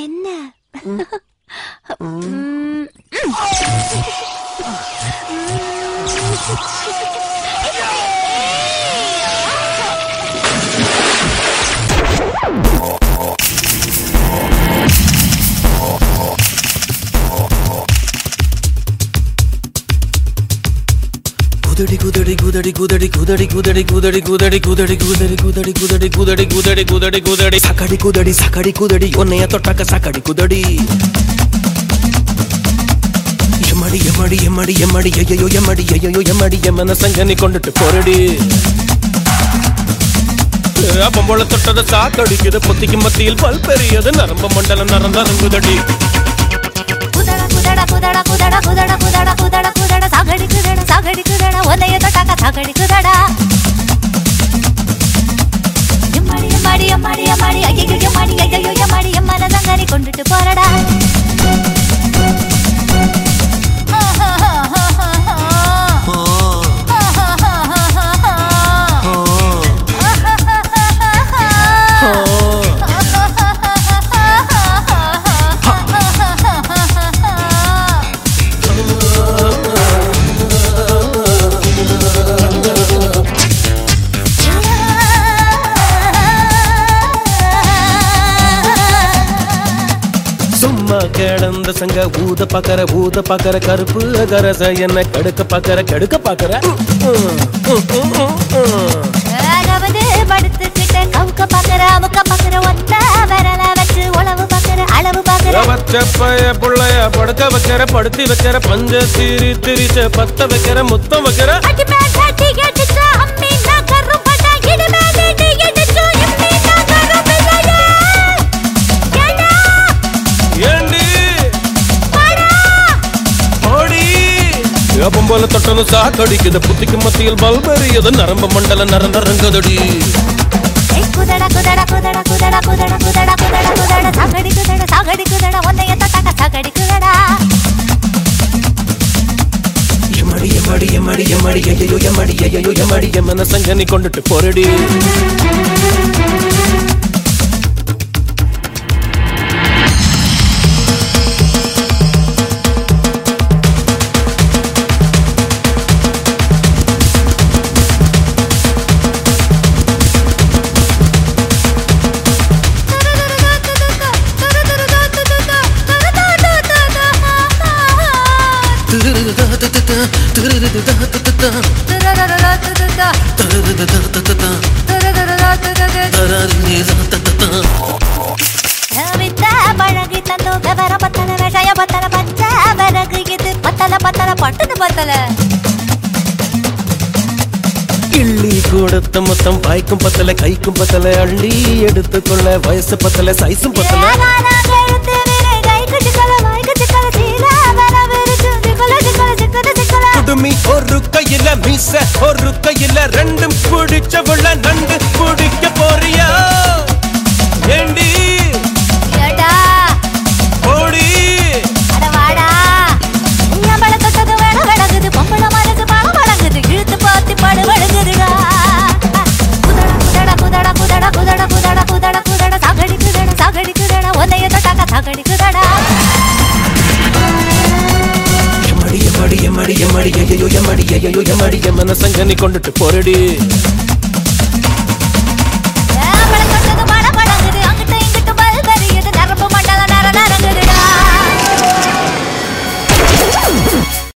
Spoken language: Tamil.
என்ன குதடி குதடி குதடி குதடி குதடி குதடி குதடி குதடி குதடி குதடி குதடி குதடி குதடி குதடி குதடி குதடி சக்கடி குதடி சக்கடி குதடி உன்னைய தொட்டாக்க சக்கடி குதடி எம்மடி எம்மடி எம்மடி எம்மடி ஐயோ எம்மடி ஐயோ எம்மடி எம்மன சங்கனி கொண்டுட்டு போரடி அப்பம் போல தொட்டத சாக்கடிக்குது பொத்திக்கு மத்தியில் பல் பெரியது நரம்பு மண்டலம் நரந்தரங்குதடி குதட குதட குதட குதட குதட குதட குதட குதட சாகடி குதட சாகடி குதட ஒன்னைய தொட்டாக்க சாகடி குதடா எம்மாடி எம்மாடி எம்மாடி எம்மாடி ஐயோ எம்மாடி ஐயோ எம்மாடி எம்மன சங்கரி கொண்டுட்டு போறடா சும்மா கிடந்த சங்க ஊத பாக்கற ஊத பாக்கற கருப்பு அகரச என்ன கடுக்க பாக்கற கடுக்க பாக்கற அதாவது படுத்துக்கிட்ட கவுக்க பாக்குற அமுக்க பாக்குற ஒத்த விரல வச்சு உழவு பாக்குற அளவு பாக்குற பச்சப்பைய புள்ளைய படுக்க வைக்கிற படுத்தி வைக்கிற பஞ்ச சீரி திரிச்ச பத்த வைக்கிற முத்தம் வைக்கிற அடி மேல அடி அடிச்சா அம்மி நான் கரும்படா இடு மேல அடி அடிச்சா எம்மி நான் கரும்பில்லடா ஏடா ஏண்டி வாடா ஓடி அப்பம் போல தொட்டனும் சாக்கடிக்குது புத்திக்கு மத்தியில் பல்பெரியது நரம்பு மண்டல நரந்தரங்குதடி ஏய் குதட குதட குதட குதட குதட குதட குதட குதட சாகடி குதட சாகடி குதட ஒன்னைய தொட்டாக்க சாகடி குதடா எம்மடி எம்மடி எம்மடி எம்மடி ஐயோ எம்மடி ஐயோ எம்மடி எம்மன சங்கனி கொண்டுட்டு போரடி வித்த பழகி தந்தோ விவர பத்தல விஷய பத்தல பச்ச விறகு இது பத்தல பத்தல பட்டுது பத்தல கிள்ளி கொடுத்த மொத்தம் வாய்க்கும் பத்தல கைக்கும் பத்தல அள்ளி எடுத்துக்கொள்ள வயசு பத்தல சைஸும் பத்தல ஏகானாக எழுத்து விரை கைக்கு சிக்கல வாய்க்கு சிக்கல சீல வர விரிச்சு சிக்கல சிக்கல சிக்கல சிக்கல குடுமி ஒரு கையில மீச ஒரு கையில ரெண்டும் பிடிச்சவுள்ள நண்டு பிடிக்க போறியா ஏண்டி ஏடா ஓடி அட வாடா நம்மள தொட்டது வேண வழங்குது பொம்பள மனசு பணம் வழங்குது இழுத்து பார்த்து படு வழங்குதுடா குதட குதட குதட குதட குதட குதட குதட சாகடி குதட சாகடி குதட ஒன்னைய தொட்டாக்க சாகடி குதடா எம்மடி எம்மடி எம்மடி எம்மடி ஐயோ எம்மடி ஐயோ எம்மடி எம்மன சங்கனி கொண்டுட்டு போரடி